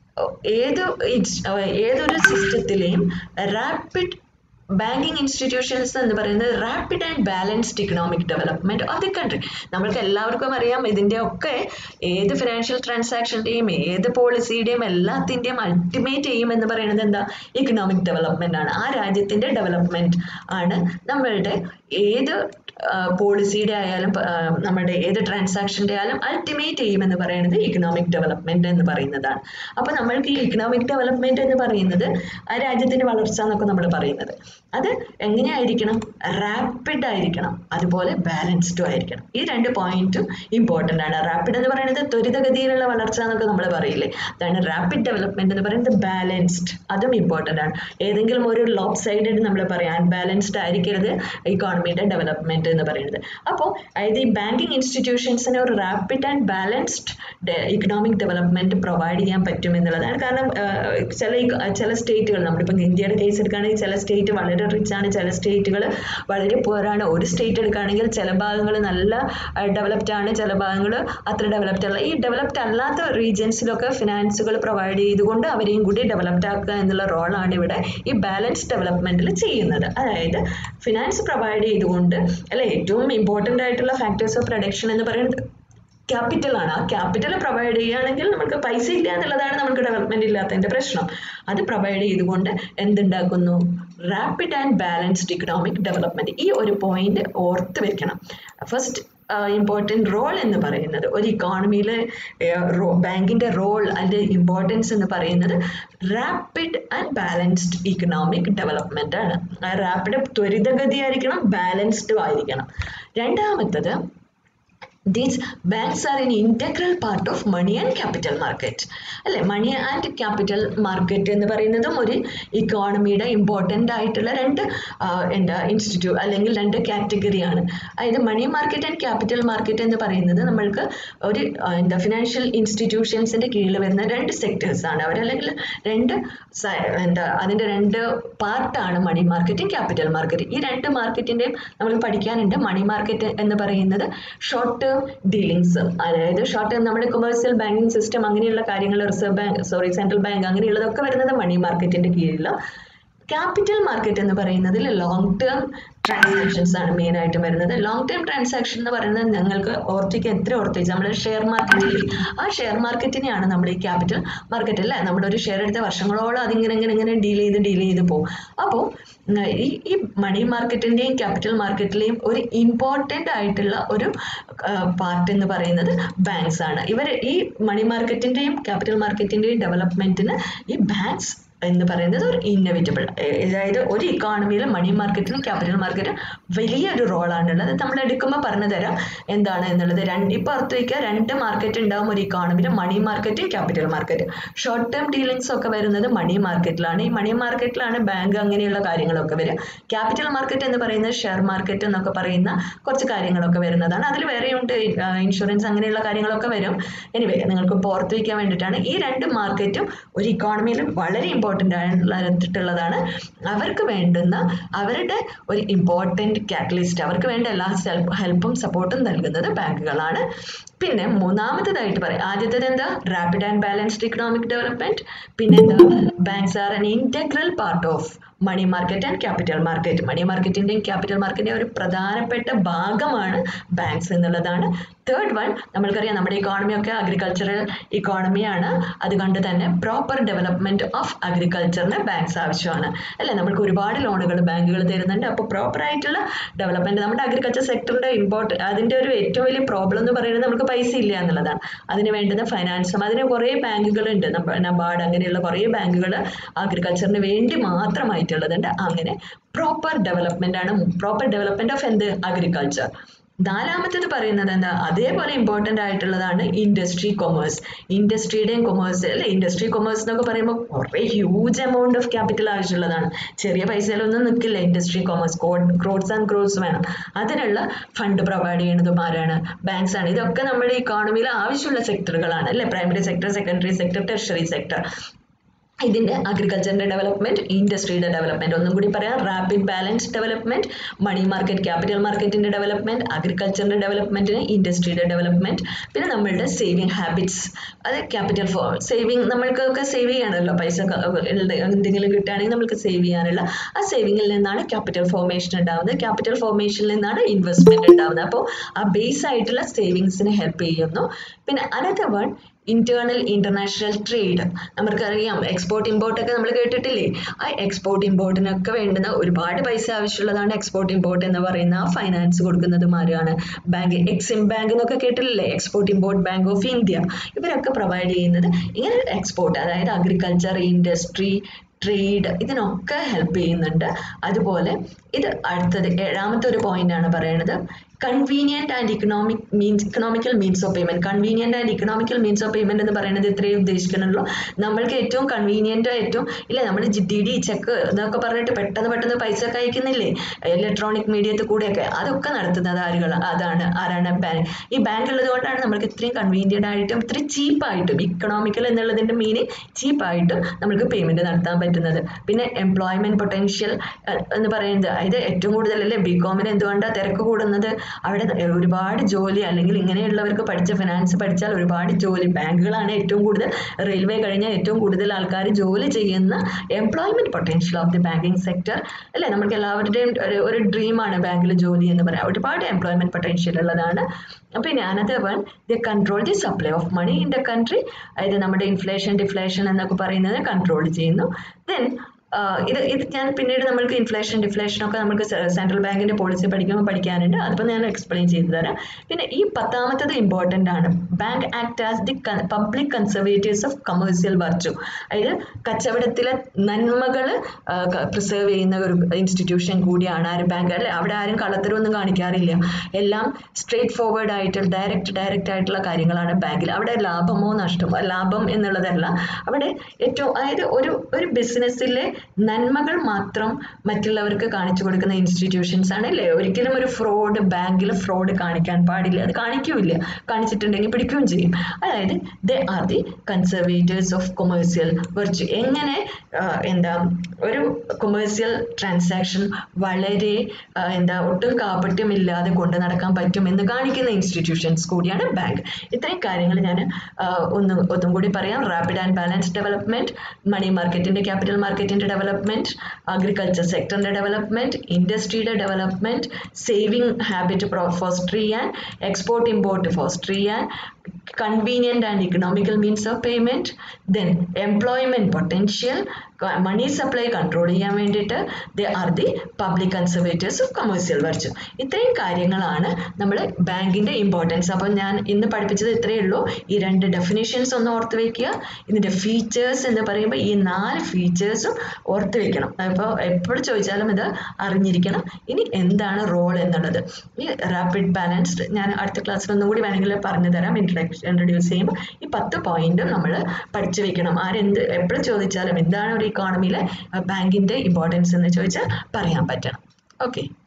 ഏത് ഇൻസ്- ഏതൊരു സിസ്റ്റത്തിലെയും റാപ്പിഡ് ബാങ്കിങ് ഇൻസ്റ്റിറ്റ്യൂഷൻസ് എന്ന് പറയുന്നത് rapid and balanced economic development of the country നമ്മൾക്ക് എല്ലാവർക്കും അറിയാം ഇതിൻ്റെ ഒക്കെ ഏത് ഫിനാൻഷ്യൽ ട്രാൻസാക്ഷൻ്റെയും ഏത് പോളിസിയുടെയും എല്ലാത്തിൻ്റെയും അൾട്ടിമേറ്റ് എയിം എന്ന് പറയുന്നത് എന്താ ഇക്കണോമിക് ഡെവലപ്മെന്റ് ആണ് ആ രാജ്യത്തിൻ്റെ ഡെവലപ്മെന്റ് ആണ് നമ്മളുടെ ഏത് പോളിസിയുടെ ആയാലും ആ, നമ്മുടെ ഏത് ട്രാൻസാക്ഷൻ്റെ ആയാലും അൾട്ടിമേറ്റ് എയിം എന്ന് പറയുന്നത് ഇക്കണോമിക് ഡെവലപ്മെന്റ് എന്ന് പറയുന്നതാണ് അപ്പോൾ നമ്മൾക്ക് ഈ ഇക്കണോമിക് ഡെവലപ്മെന്റ് എന്ന് പറയുന്നത് ആ രാജ്യത്തിന്റെ വളർച്ച എന്നൊക്കെ നമ്മൾ പറയുന്നത് അത് എങ്ങനെയായിരിക്കണം റാപ്പിഡ് ആയിരിക്കണം അതുപോലെ ബാലൻസ്ഡും ആയിരിക്കണം ഈ രണ്ട് പോയിന്റും ഇമ്പോർട്ടൻ്റ് ആണ് റാപ്പിഡ് എന്ന് പറയുന്നത് ത്വരിതഗതിയിലുള്ള വളർച്ച എന്നൊക്കെ നമ്മൾ പറയില്ലേ അതാണ് റാപ്പിഡ് ഡെവലപ്മെന്റ് എന്ന് പറയുന്നത് ബാലൻസ്ഡ് അതും ഇമ്പോർട്ടൻ്റ് ആണ് ഏതെങ്കിലും ഒരു ലോപ്പ് സൈഡഡ് നമ്മൾ പറയാൻ ബാലൻസ്ഡ് ആയിരിക്കരുത് ഇക്കോണമിയുടെ ഡെവലപ്മെന്റ് എന്ന് പറയുന്നത് അപ്പോൾ അതായത് ഈ ബാങ്കിങ് ഇൻസ്റ്റിറ്റ്യൂഷൻസിന് ഒരു rapid and balanced economic development provide ചെയ്യാൻ പറ്റും എന്നുള്ളതാണ് കാരണം ആ, ചില ഇക- ചില സ്റ്റേറ്റുകൾ നമ്മളിപ്പോൾ ഇന്ത്യയുടെ കേസ് എടുക്കുകയാണെങ്കിൽ ചില സ്റ്റേറ്റ് വളരെ റിച്ച് ആണ് ചില സ്റ്റേറ്റുകൾ വളരെ പുവറാണ് ഒരു സ്റ്റേറ്റ് എടുക്കുകയാണെങ്കിൽ ചില ഭാഗങ്ങൾ നല്ല ഡെവലപ്ഡ് ആണ് ചില ഭാഗങ്ങൾ അത്ര ഡെവലപ്ഡ് അല്ല ഈ ഡെവലപ്ഡ് അല്ലാത്ത റീജിയൻസിലൊക്കെ ഫിനാൻസുകൾ പ്രൊവൈഡ് ചെയ്തുകൊണ്ട് അവരെയും കൂടി ഡെവലപ്ഡ് ആക്കുക എന്നുള്ള റോളാണ് ഇവിടെ ഈ ബാലൻസ് ഡെവലപ്മെന്റിൽ ചെയ്യുന്നത് അതായത് ഫിനാൻസ് പ്രൊവൈഡ് ചെയ്തുകൊണ്ട് അല്ലെ ഏറ്റവും ഇമ്പോർട്ടൻ്റ് ആയിട്ടുള്ള ഫാക്ടേഴ്സ് ഓഫ് പ്രൊഡക്ഷൻ എന്ന് പറയുന്നത് ക്യാപിറ്റൽ ആണ് ആ ക്യാപിറ്റൽ പ്രൊവൈഡ് ചെയ്യുകയാണെങ്കിൽ നമുക്ക് പൈസ ഇല്ല എന്നുള്ളതാണ് നമുക്ക് ഡെവലപ്മെന്റ് ഇല്ലാത്തതിന്റെ പ്രശ്നം അത് പ്രൊവൈഡ് ചെയ്തുകൊണ്ട് എന്തുണ്ടാക്കുന്നു rapid and balanced economic development ഈ ഒരു പോയിന്റ് ഓർത്ത് വെക്കണം ഫസ്റ്റ് ഇമ്പോർട്ടൻറ്റ് റോൾ എന്ന് പറയുന്നത് ഒരു ഇക്കോണമിയിലെ ബാങ്കിന്റെ റോൾ അതിന്റെ ഇമ്പോർട്ടൻസ് എന്ന് പറയുന്നത് rapid and balanced economic development ആണ് റാപ്പിഡ് ത്വരിതഗതി ആയിരിക്കണം ബാലൻസ്ഡും ആയിരിക്കണം രണ്ടാമത്തത് these banks are an integral part of money and capital market അല്ലെ മണി ആൻഡ് ക്യാപിറ്റൽ മാർക്കറ്റ് എന്ന് പറയുന്നതും ഒരു ഇക്കോണമിയുടെ ഇമ്പോർട്ടൻ്റ് ആയിട്ടുള്ള രണ്ട് ആ, എന്താ ഇൻസ്റ്റിറ്റ്യൂട്ട് അല്ലെങ്കിൽ രണ്ട് കാറ്റഗറിയാണ് അതായത് money market and capital market എന്ന് പറയുന്നത് നമ്മൾക്ക് ഒരു ആ, എന്താ ഫിനാൻഷ്യൽ ഇൻസ്റ്റിറ്റ്യൂഷൻസിൻ്റെ കീഴിൽ വരുന്ന രണ്ട് സെക്ടേഴ്സ് ആണ് അവർ അല്ലെങ്കിൽ രണ്ട് സ- എന്താ അതിൻ്റെ രണ്ട് പാർട്ടാണ് മണി മാർക്കറ്റും ക്യാപിറ്റൽ മാർക്കറ്റ് ഈ രണ്ട് മാർക്കറ്റിൻ്റെയും നമ്മൾ പഠിക്കാനുണ്ട് മണി മാർക്കറ്റ് എന്ന് പറയുന്നത് ഷോർട്ട് ടേം ഡീലിങ്സ് അതായത് ഷോർട്ട് ടേം നമ്മുടെ കൊമേഴ്സ്യൽ ബാങ്കിങ് സിസ്റ്റം അങ്ങനെയുള്ള കാര്യങ്ങൾ reserve bank sorry central bank അങ്ങനെയുള്ളതൊക്കെ വരുന്നത് മണി മാർക്കറ്റിന്റെ കീഴിലും ക്യാപിറ്റൽ മാർക്കറ്റ് എന്ന് പറയുന്നതിൽ ലോങ് ടേം ട്രാൻസാക്ഷൻസ് ആണ് മെയിൻ ആയിട്ട് വരുന്നത് ലോങ് ടേം ട്രാൻസാക്ഷൻ എന്ന് പറയുന്നത് ഞങ്ങൾക്ക് ഓർത്തിക്ക് എത്ര ഓർത്തിച്ച് നമ്മൾ ഷെയർ മാർക്കറ്റിൽ ആ ഷെയർ മാർക്കറ്റിനെയാണ് നമ്മൾ ഈ ക്യാപിറ്റൽ മാർക്കറ്റ് അല്ലേ നമ്മുടെ ഒരു ഷെയർ എടുത്ത വർഷങ്ങളോളം അതിങ്ങനെ ഇങ്ങനെ ഇങ്ങനെ ഡീൽ ചെയ്ത് ഡീൽ ചെയ്ത് പോകും അപ്പോൾ ഈ ഈ മണി മാർക്കറ്റിൻ്റെയും ക്യാപിറ്റൽ മാർക്കറ്റിലെയും ഒരു ഇമ്പോർട്ടൻ്റ് ആയിട്ടുള്ള ഒരു പാർട്ട് എന്ന് പറയുന്നത് ബാങ്ക്സ് ആണ് ഇവർ ഈ മണി മാർക്കറ്റിൻ്റെയും ക്യാപിറ്റൽ മാർക്കറ്റിൻ്റെയും ഡെവലപ്മെൻറ്റിന് ഈ ബാങ്ക്സ് എന്ന് പറയുന്നത് ഒരു ഇന്നവിറ്റബിൾ അതായത് ഒരു ഇക്കോണമിയിൽ മണി മാർക്കറ്റിനും ക്യാപിറ്റൽ മാർക്കറ്റും വലിയൊരു റോളാണുള്ളത് നമ്മൾ എടുക്കുമ്പോൾ പറഞ്ഞു തരാം എന്താണ് എന്നുള്ളത് രണ്ട് ഇപ്പോൾ ഓർത്ത് വയ്ക്കുക രണ്ട് മാർക്കറ്റ് ഉണ്ടാവും ഒരു ഇക്കോണമിയിൽ മണി മാർക്കറ്റും capital market short term dealings ഒക്കെ വരുന്നത് മണി മാർക്കറ്റിലാണ് ഈ മണി മാർക്കറ്റിലാണ് ബാങ്ക് അങ്ങനെയുള്ള കാര്യങ്ങളൊക്കെ വരിക ക്യാപിറ്റൽ മാർക്കറ്റ് എന്ന് പറയുന്നത് ഷെയർ മാർക്കറ്റ് എന്നൊക്കെ പറയുന്ന കുറച്ച് കാര്യങ്ങളൊക്കെ വരുന്നതാണ് അതിൽ വേറെയുണ്ട് ഇൻഷുറൻസ് അങ്ങനെയുള്ള കാര്യങ്ങളൊക്കെ വരും എനിവേ നിങ്ങൾക്ക് ഇപ്പോൾ ഓർത്ത് വയ്ക്കാൻ വേണ്ടിയിട്ടാണ് ഈ രണ്ട് മാർക്കറ്റും ഒരു ഇക്കോണമിയിൽ വളരെ ഇമ്പോർട്ടൻ്റ് ആയിട്ടുള്ളതാണ് അവർക്ക് വേണ്ടുന്ന അവരുടെ ഒരു ഇമ്പോർട്ടൻ്റ് കാറ്റലിസ്റ്റ് അവർക്ക് വേണ്ട എല്ലാ ഹെൽപ്പും സപ്പോർട്ടും നൽകുന്നത് ബാങ്കുകളാണ് പിന്നെ മൂന്നാമത്തേതായിട്ട് പറയാം ആദ്യത്തേത് എന്താ rapid and balanced economic development പിന്നെ എന്താ banks are an integral part of money market and capital market money മാർക്കറ്റിന്റെയും ക്യാപിറ്റൽ മാർക്കറ്റിന്റെയും ഒരു പ്രധാനപ്പെട്ട ഭാഗമാണ് ബാങ്ക്സ് എന്നുള്ളതാണ് തേർഡ് വൺ നമ്മൾക്കറിയാം നമ്മുടെ ഇക്കോണമി ഒക്കെ അഗ്രികൾച്ചറൽ ഇക്കോണമിയാണ് അതുകൊണ്ട് തന്നെ പ്രോപ്പർ ഡെവലപ്മെന്റ് ഓഫ് അഗ്രികൾച്ചറിന് ബാങ്ക്സ് ആവശ്യമാണ് അല്ലെ നമ്മൾക്ക് ഒരുപാട് ലോണുകൾ ബാങ്കുകൾ തരുന്നുണ്ട് അപ്പോൾ പ്രോപ്പർ ആയിട്ടുള്ള ഡെവലപ്മെന്റ് നമ്മുടെ അഗ്രികൾച്ചർ സെക്ടറിന്റെ ഇമ്പോർട്ട് അതിന്റെ ഒരു ഏറ്റവും വലിയ പ്രോബ്ലം എന്ന് പറയുന്നത് നമുക്ക് പൈസ ഇല്ല എന്നുള്ളതാണ് അതിന് വേണ്ടുന്ന ഫൈനാൻസും അതിന് കുറേ ബാങ്കുകളുണ്ട് നബാർഡ് അങ്ങനെയുള്ള കുറേ ബാങ്കുകൾ അഗ്രികൾച്ചറിന് വേണ്ടി മാത്രമായിട്ടുള്ളതുണ്ട് അങ്ങനെ പ്രോപ്പർ ഡെവലപ്മെന്റ് ആണ് പ്രോപ്പർ ഡെവലപ്മെന്റ് ഓഫ് എന്ത് അഗ്രികൾച്ചർ നാലാമത്തേത് പറയുന്നത് എന്താ അതേപോലെ ഇമ്പോർട്ടൻ്റ് ആയിട്ടുള്ളതാണ് ഇൻഡസ്ട്രി കൊമേഴ്സ് ഇൻഡസ്ട്രിയുടെയും കൊമേഴ്സ് അല്ലെ ഇൻഡസ്ട്രി കൊമേഴ്സ് എന്നൊക്കെ പറയുമ്പോൾ കുറേ ഹ്യൂജ് എമൗണ്ട് ഓഫ് ക്യാപിറ്റൽ ആവശ്യമുള്ളതാണ് ചെറിയ പൈസയിലൊന്നും നിൽക്കില്ല industry commerce crores and crores വേണം അതിനുള്ള ഫണ്ട് പ്രൊവൈഡ് ചെയ്യുന്നതും ആരാണ് ബാങ്ക്സ് ആണ് ഇതൊക്കെ നമ്മുടെ ഇക്കോണമിയിൽ ആവശ്യമുള്ള സെക്ടറുകളാണ് അല്ലെ primary sector secondary sector tertiary sector ഇതിന്റെ അഗ്രികൾച്ചറിന്റെ ഡെവലപ്മെന്റ് ഇൻഡസ്ട്രിയുടെ ഡെവലപ്മെന്റ് ഒന്നും കൂടി പറയാം rapid balance development money market capital മാർക്കറ്റിന്റെ ഡെവലപ്മെന്റ് അഗ്രികൾച്ചറിന്റെ ഡെവലപ്മെന്റിന് ഇൻഡസ്ട്രിയുടെ ഡെവലപ്മെന്റ് പിന്നെ നമ്മളുടെ സേവിങ് ഹാബിറ്റ്സ് അത് ക്യാപിറ്റൽ ഫോർ സേവിങ് നമ്മൾക്കൊക്കെ സേവ് ചെയ്യാനല്ലോ പൈസ എന്തെങ്കിലും കിട്ടുകയാണെങ്കിൽ നമുക്ക് സേവ് ചെയ്യാനുള്ള ആ സേവിങ്ങിൽ നിന്നാണ് ക്യാപിറ്റൽ ഫോർമേഷൻ ഉണ്ടാവുന്നത് ക്യാപിറ്റൽ ഫോർമേഷനിൽ നിന്നാണ് ഇൻവെസ്റ്റ്മെന്റ് ഉണ്ടാവുന്നത് അപ്പോൾ ആ ബേസ് ആയിട്ടുള്ള സേവിങ്സിന് ഹെൽപ്പ് ചെയ്യുന്നു പിന്നെ another one internal international trade നമുക്കറിയാം എക്സ്പോർട്ട് ഇമ്പോർട്ട് ഒക്കെ നമ്മൾ കേട്ടിട്ടില്ലേ ആ എക്സ്പോർട്ട് ഇമ്പോർട്ടിനൊക്കെ വേണ്ടുന്ന ഒരുപാട് പൈസ ആവശ്യമുള്ളതാണ് എക്സ്പോർട്ട് ഇമ്പോർട്ട് എന്ന് പറയുന്ന ആ ഫൈനാൻസ് കൊടുക്കുന്നത് ആരാണ് ബാങ്ക് എക്സിം ബാങ്ക് എന്നൊക്കെ കേട്ടിട്ടില്ലേ export import bank of India ഇവരൊക്കെ പ്രൊവൈഡ് ചെയ്യുന്നത് ഇങ്ങനെ എക്സ്പോർട്ട് അതായത് അഗ്രികൾച്ചർ ഇൻഡസ്ട്രി ട്രേഡ് ഇതിനൊക്കെ ഹെൽപ്പ് ചെയ്യുന്നുണ്ട് അതുപോലെ ഇത് അടുത്തത് ഏഴാമത്തെ ഒരു പോയിന്റ് ആണ് പറയുന്നത് convenient and economic means economical means of payment convenient and economical means of payment എന്ന് പറയുന്നത് ഇത്രയേ ഉദ്ദേശിക്കണുള്ളൂ നമ്മൾക്ക് ഏറ്റവും കൺവീനിയന്റ് ഏറ്റവും ഇല്ല നമ്മൾ ഡി ഡി ചെക്ക് എന്നൊക്കെ പറഞ്ഞിട്ട് പെട്ടെന്ന് പെട്ടെന്ന് പൈസ ഒക്കെ അയക്കുന്നില്ലേ ഇലക്ട്രോണിക് മീഡിയത്തിൽ കൂടെയൊക്കെ അതൊക്കെ നടത്തുന്നത് ആരുകൾ അതാണ് ആരാണ് ബാങ്ക് ഈ ബാങ്ക് ഉള്ളത് കൊണ്ടാണ് നമ്മൾക്ക് ഇത്രയും കൺവീനിയന്റ് ആയിട്ടും ഇത്രയും ചീപ്പായിട്ടും ഇക്കണോമിക്കൽ എന്നുള്ളതിന്റെ മീനിങ് ചീപ്പായിട്ടും നമ്മൾക്ക് പേയ്മെന്റ് നടത്താൻ പറ്റുന്നത് പിന്നെ എംപ്ലോയ്മെന്റ് പൊട്ടൻഷ്യൽ എന്ന് പറയുന്നത് അതായത് ഏറ്റവും കൂടുതൽ അല്ലേ ബി കോമിന് എന്തുകൊണ്ടാണ് തിരക്ക് കൂടുന്നത് അവിടെ ഒരുപാട് ജോലി അല്ലെങ്കിൽ ഇങ്ങനെയുള്ളവർക്ക് പഠിച്ച ഫിനാൻസ് പഠിച്ചാൽ ഒരുപാട് ജോലി ബാങ്കുകളാണ് ഏറ്റവും കൂടുതൽ റെയിൽവേ കഴിഞ്ഞാൽ ഏറ്റവും കൂടുതൽ ആൾക്കാർ ജോലി ചെയ്യുന്ന employment potential of the banking sector അല്ലേ നമുക്ക് എല്ലാവരുടെയും ഒരു ഒരു ഡ്രീമാണ് ബാങ്കിൽ ജോലി എന്ന് പറയാം ഒരുപാട് എംപ്ലോയ്മെന്റ് പൊട്ടൻഷ്യൽ ഉള്ളതാണ് പിന്നെ another one the control the supply of money in the country അതായത് നമ്മുടെ ഇൻഫ്ലേഷൻ ഡിഫ്ലേഷൻ എന്നൊക്കെ പറയുന്നത് കൺട്രോൾ ചെയ്യുന്നു ദെൻ ഇത് ഇത് ഞാൻ പിന്നീട് നമ്മൾക്ക് ഇൻഫ്ലേഷൻ ഡിഫ്ലേഷൻ ഒക്കെ നമുക്ക് സെൻട്രൽ ബാങ്കിന്റെ പോളിസി പഠിക്കുമ്പോൾ പഠിക്കാനുണ്ട് അതിപ്പോൾ ഞാൻ എക്സ്പ്ലെയിൻ ചെയ്തു തരാം പിന്നെ ഈ പത്താമത്തത് ഇമ്പോർട്ടൻ്റ് ആണ് bank act as the public conservatives of commercial virtue അതായത് കച്ചവടത്തിലെ നന്മകൾ പ്രിസർവ് ചെയ്യുന്ന ഒരു ഇൻസ്റ്റിറ്റ്യൂഷൻ കൂടിയാണ് ആരും ബാങ്ക് അല്ലെ അവിടെ ആരും കള്ളത്തരമൊന്നും കാണിക്കാറില്ല എല്ലാം സ്ട്രേറ്റ് ഫോർവേഡ് ആയിട്ട് ഡയറക്റ്റ് ഡയറക്റ്റ് ആയിട്ടുള്ള കാര്യങ്ങളാണ് ബാങ്കിൽ അവിടെ ലാഭമോ നഷ്ടമോ ലാഭം എന്നുള്ളതല്ല അവിടെ ഏറ്റവും അതായത് ഒരു ഒരു ബിസിനസ്സിലെ നന്മകൾ മാത്രം മറ്റുള്ളവർക്ക് കാണിച്ചു കൊടുക്കുന്ന ഇൻസ്റ്റിറ്റ്യൂഷൻസ് ആണ് അല്ലേ ഒരിക്കലും ഒരു ഫ്രോഡ് ബാങ്കിൽ ഫ്രോഡ് കാണിക്കാൻ പാടില്ല അത് കാണിക്കൂല കാണിച്ചിട്ടുണ്ടെങ്കിൽ പിടിക്കുകയും ചെയ്യും അതായത് they are the conservators of commercial virtue എങ്ങനെ എന്താ ഒരു കൊമേഴ്സ്യൽ ട്രാൻസാക്ഷൻ വളരെ എന്താ ഒട്ടും കാപട്യമില്ലാതെ കൊണ്ടു നടക്കാൻ പറ്റും എന്ന് കാണിക്കുന്ന ഇൻസ്റ്റിറ്റ്യൂഷൻസ് കൂടിയാണ് ബാങ്ക് ഇത്രയും കാര്യങ്ങൾ ഞാൻ ഒന്ന് ഒന്നും കൂടി പറയാം rapid and balance development money മാർക്കറ്റിന്റെ ക്യാപിറ്റൽ മാർക്കറ്റിന്റെ ഡെവലപ്മെന്റ് അഗ്രികൾച്ചർ സെക്ടറിന്റെ ഡെവലപ്മെന്റ് ഇൻഡസ്ട്രിയുടെ ഡെവലപ്മെന്റ് സേവിംഗ് ഹാബിറ്റ് ഫോസ്റ്റർ ചെയ്യാൻ എക്സ്പോർട്ട് ഇമ്പോർട്ട് ഫോസ്റ്റർ ചെയ്യാൻ convenient and economical means of payment then employment potential money supply control ചെയ്യാൻ വേണ്ടിയിട്ട് the are the public conservators of commercial virtue ഇത്രയും കാര്യങ്ങളാണ് നമ്മൾ ബാങ്കിന്റെ importance അപ്പോൾ ഞാൻ ഇന്ന് പഠിപ്പിച്ചത് ഇത്രയേ ഉള്ളൂ ഈ രണ്ട് ഡെഫിനേഷൻസ് ഒന്ന് ഓർത്ത് വെക്കുക ഇതിന്റെ ഫീച്ചേഴ്സ് എന്ന് പറയുമ്പോൾ ഈ നാല് ഫീച്ചേഴ്സും ഓർത്ത് വെക്കണം അപ്പോൾ എപ്പോഴും ചോദിച്ചാലും ഇത് അറിഞ്ഞിരിക്കണം ഇനി എന്താണ് റോൾ എന്നുള്ളത് ഈ റാപ്പിഡ് ബാലൻസ്ഡ് ഞാൻ അടുത്ത ക്ലാസ്സിൽ ഒന്നും കൂടി വേണമെങ്കിൽ പറഞ്ഞു തരാം ഇൻട്രഡക്ഷൻ ഇൻട്രൊഡ്യൂസ് ചെയ്യുമ്പോൾ ഈ പത്ത് പോയിന്റും നമ്മൾ പഠിച്ചു വെക്കണം ആരെന്ത് എപ്പോഴും ചോദിച്ചാലും എന്താണ് ഒരു ഇക്കോണമിയിലെ ബാങ്കിന്റെ ഇമ്പോർട്ടൻസ് എന്ന് ചോദിച്ചാൽ പറയാൻ പറ്റണം ഓക്കെ